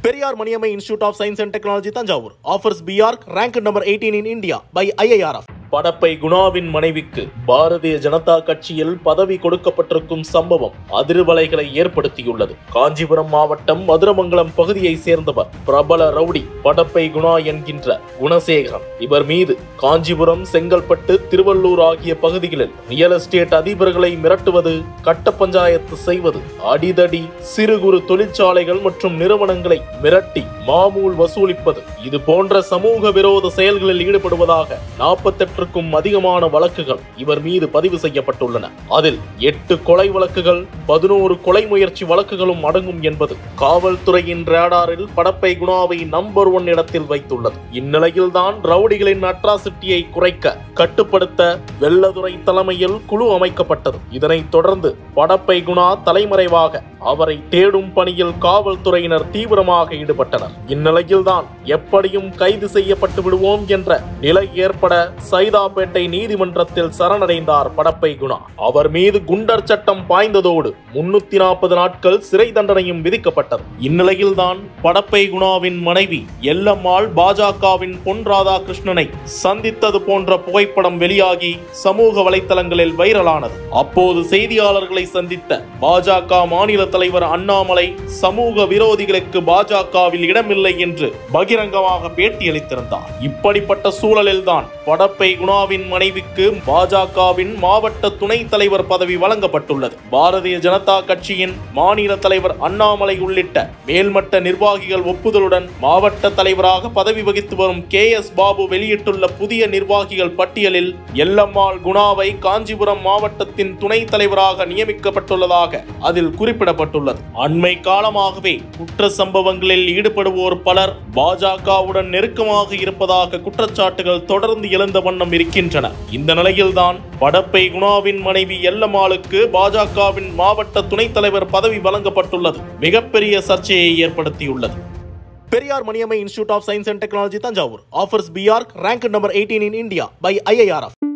Periyar Maniammai institute of science and technology Thanjavur offers B Arch rank number eighteen in India by IIRF Padappai குணாவின் மனைவிக்கு பாரதிய ஜனதா கட்சியில் பதவி கொடுக்கப்பட்டிருக்கும் சம்பவம் அதிர்வலைகளை ஏற்படுத்தியுள்ளது காஞ்சிபுரம் மாவட்டம் மதுரமங்கலம் பகுதியை சேர்ந்தவர் பிரபல ரவுடி படப்பை குணா என்கின்ற குணசேகரன் இவர் மீது காஞ்சிபுரம் செங்கல்பட்டு திருவள்ளூர் ஆகிய பகுதிகளில் ரியல் எஸ்டேட் அதிபர்களை மிரட்டுவது கட்ட பஞ்சாயத்து செய்வது அடிதடி சிறு குறு தொழிற்சாலைகள் மற்றும் நிறுவனங்களை மிரட்டி மாமூல் வசூலிப்பது இது போன்ற சமூக விரோத செயல்களில் ஈடுபடுவதாக நாற்பத்தெட்டுக்கும் அதிகமான வழக்குகள் இவர் மீது பதிவு செய்யப்பட்டுள்ளன அதில் எட்டு கொலை வழக்குகள் பதினோரு கொலை முயற்சி வழக்குகளும் அடங்கும் என்பது காவல்துறையின் ரேடாரில் படப்பை குணாவை நம்பர் ஒன் இடத்தில் வைத்துள்ளது இந்நிலையில்தான் ரவுடிகளின் அட்ராசிட்டியை குறைக்க கட்டுப்படுத்த வெள்ளதுரை தலைமையில் குழு அமைக்கப்பட்டது இதனைத் தொடர்ந்து படப்பை குணா தலைமறைவாக அவரை தேடும் பணியில் காவல்துறையினர் தீவிரமாக ஈடுபட்டனர் இந்நிலையில்தான் எப்படியும் கைது செய்யப்பட்டு விடுவோம் என்ற நிலை ஏற்பட சைதாப்பேட்டை நீதிமன்றத்தில் சரணடைந்தார் படப்பை குணா அவர் மீது குண்டர் சட்டம் பாய்ந்ததோடு முன்னூத்தி நாற்பது நாட்கள் சிறை தண்டனையும் விதிக்கப்பட்டது இந்நிலையில்தான் படப்பை குணாவின் மனைவி எல்லம்மாள் பாஜகவின் பொன் ராதாகிருஷ்ணனை சந்தித்தது போன்ற புகைப்படம் வெளியாகி சமூக வலைத்தளங்களில் வைரலானது அப்போது செய்தியாளர்களை சந்தித்த பாஜக மாநில தலைவர் அண்ணாமலை சமூக விரோதிகளுக்கு பாஜகவில் இடமில்லை என்று பகிரங்கமாக பேட்டியளித்திருந்தார் இப்படிப்பட்ட சூழலில்தான் படப்பை குணாவின் மனைவிக்கு பாஜகவின் மாவட்ட துணைத் தலைவர் பதவி வழங்கப்பட்டுள்ளது பாரதிய ஜனதா கட்சியின் மாநில தலைவர் அண்ணாமலை உள்ளிட்ட மேல்மட்ட நிர்வாகிகள் ஒப்புதலுடன் மாவட்ட தலைவராக பதவி வகித்து வரும் கே எஸ் பாபு வெளியிட்டுள்ள புதிய நிர்வாகிகள் பட்டியலில் எல்லம்மாள் குணாவை காஞ்சிபுரம் மாவட்டத்தின் துணைத் தலைவராக நியமிக்கப்பட்டுள்ளதாக அதில் குறிப்பிடப்பட்டுள்ளது அண்மை காலமாகவே குற்ற சம்பவங்களில் ஈடுபடுவோர் பலர் பாஜகவுடன் நெருக்கமாக இருப்பதாக குற்றச்சாட்டுகள் தொடர்ந்து எழுந்த வண்ணம் இருக்கின்றன இந்த நிலையில்தான் படப்பை குணாவின் மனைவி எல்லம்மாளுக்கு பாஜகவின் மாவட்ட துணைத் தலைவர் பதவி வழங்கப்பட்டுள்ளது மிகப்பெரிய சர்ச்சையை ஏற்படுத்தியுள்ளது Periyar Maniammai institute of science and technology Thanjavur offers B Arch rank number eighteen in India by IIRF